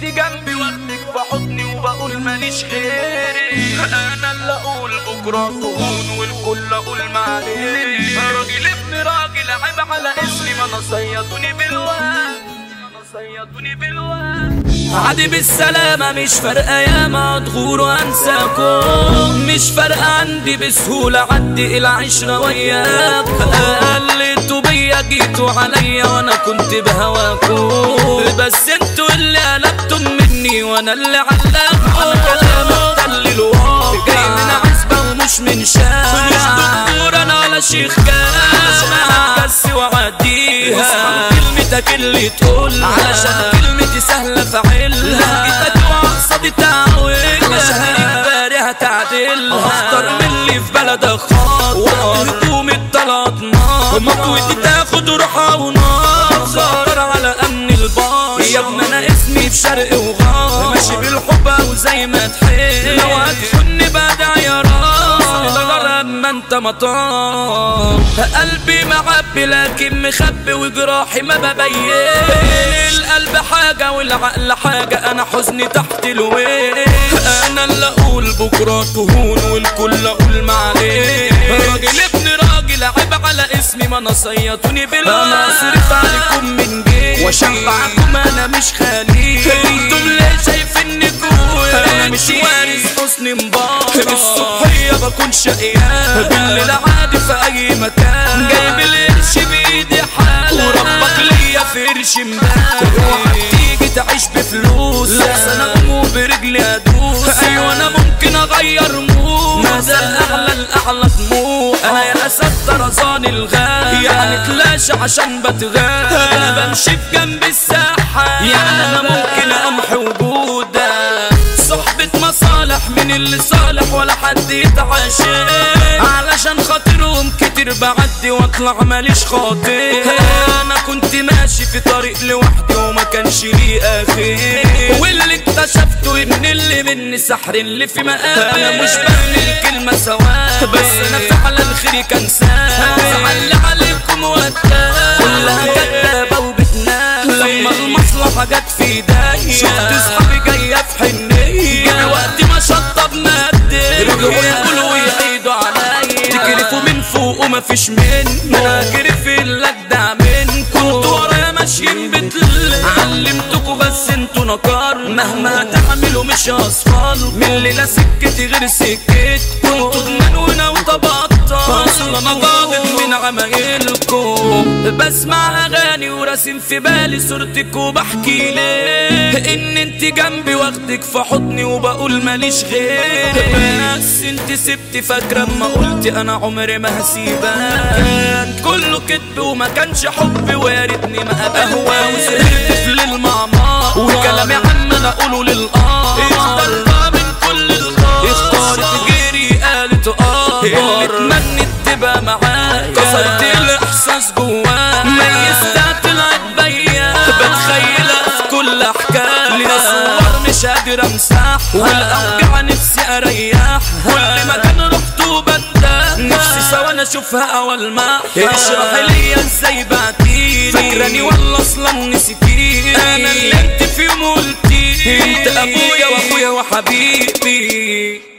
جنبي واخدك في حضني وبقول ماليش غيري انا اللي اقول بكره تهون والكل اقول معلش راجل ابن راجل عيب على اسمي ما انا صيدوني بالواد صيدوني بالواد عادي بالسلامة مش فارقة ياما تغور وانساكم مش فارقة عندي بسهولة عدي العشرة وياك قلتوا بيا جيتوا عليا وانا كنت بهواكم بس انتوا اللي قلبتم مني وانا اللي علقكم انا كلامي محتل الواقع جاي من عزبة ومش من شارع مش دكتور انا ولا شيخ كان بس وعديها كلمتك اللي تقولها علشان كلمتي سهلة فعلها جيتك وعصبي تعويلها علشان اجباري هتعدلها اختار من اللي في بلدك خاطر هدوم الطلعت نار مطوتي تاخد روحها ونار خطر على امن البار يا ابني انا اسمي في شرق وغار ماشي بالحب وزي ما تحب لو هتخني بدع يا راس ما انت مطار قلبي معبي لكن مخبي وجراحي ما ببين القلب حاجة والعقل حاجة انا حزني تحت الوين انا اللي اقول بكرة تهون والكل اقول معلش راجل ابن راجل عيب على اسمي ما انا صيطوني بالواد انا اصرف عليكم من جيبي واشبعكم انا مش خليل انتم ليه شايفيني جوايا انا مش وارث حسن مبارك الصبحية بكون شقيان بالليل عادي في اي مكان جايب القرش بايدي حالة وربك ليا في قرش مبارك تيجي تعيش بفلوس لحسن اقوم برجلي ادوس ايوه انا ممكن اغير مود ما زال اعلى الاعلى طموح انا يا اسد طرزان الغالي يعني تلاشى عشان بتغاب انا بمشي في جنب الساحة يعني انا ممكن امحي وجودك صحبة مصالح من اللي صالح ولا حد يتعاشر علشان خاطرهم كتير بعدي واطلع ماليش خاطر انا كنت ماشي في طريق لوحدي وما كانش لي اخر واللي اكتشفته ان اللي مني سحر اللي في مقام انا مش بعمل كلمة سواء بس انا فعلا خيري كان سام زعل عليكم وقتها كلها كدابة وبتنام لما المصلحة جت في ايديا شفت صحابي جاية في حنية جه وقت ما شطبنا الدنيا رجعوا يقولوا ويعيدوا عليا تكرفوا من فوق ومفيش منه انا اجرف الاجدع منكم كنتوا ورايا ماشيين بتل علمتكوا بس انتوا نكار مهما تعملوا مش اصفال من الليلة سكتي غير سكتكم كنتوا دمان وناوي تبطل اصلا انا ضاغط من عمايلكم بسمع اغاني وراسم في بالي صورتك وبحكي ليه ان انت جنبي واخدك في حضني وبقول ماليش غير بس انت سبتي فاكره اما قلت انا عمري ما هسيبك كله كدب وما كانش حب ويا ريتني ما قابلها وسهرت في للمعمار وكلامي عمال اقوله للقمر اخترتها من كل الغار اختارت غيري قالت اه اللي اتمنت تبقى معايا كسرت الاحساس جوايا ميزتها طلعت بيا بتخيلها في كل احكام ليها صور مش قادر امسحها والاوجع نفسي اريحها كل مكان رحت وبدا نفسي سوا انا اشوفها اول ما اشرح لي ازاي بعتيني فاكراني ولا اصلا نسيتيني انا اللي انت في يوم قلتيلي انت ابويا واخويا وحبيبي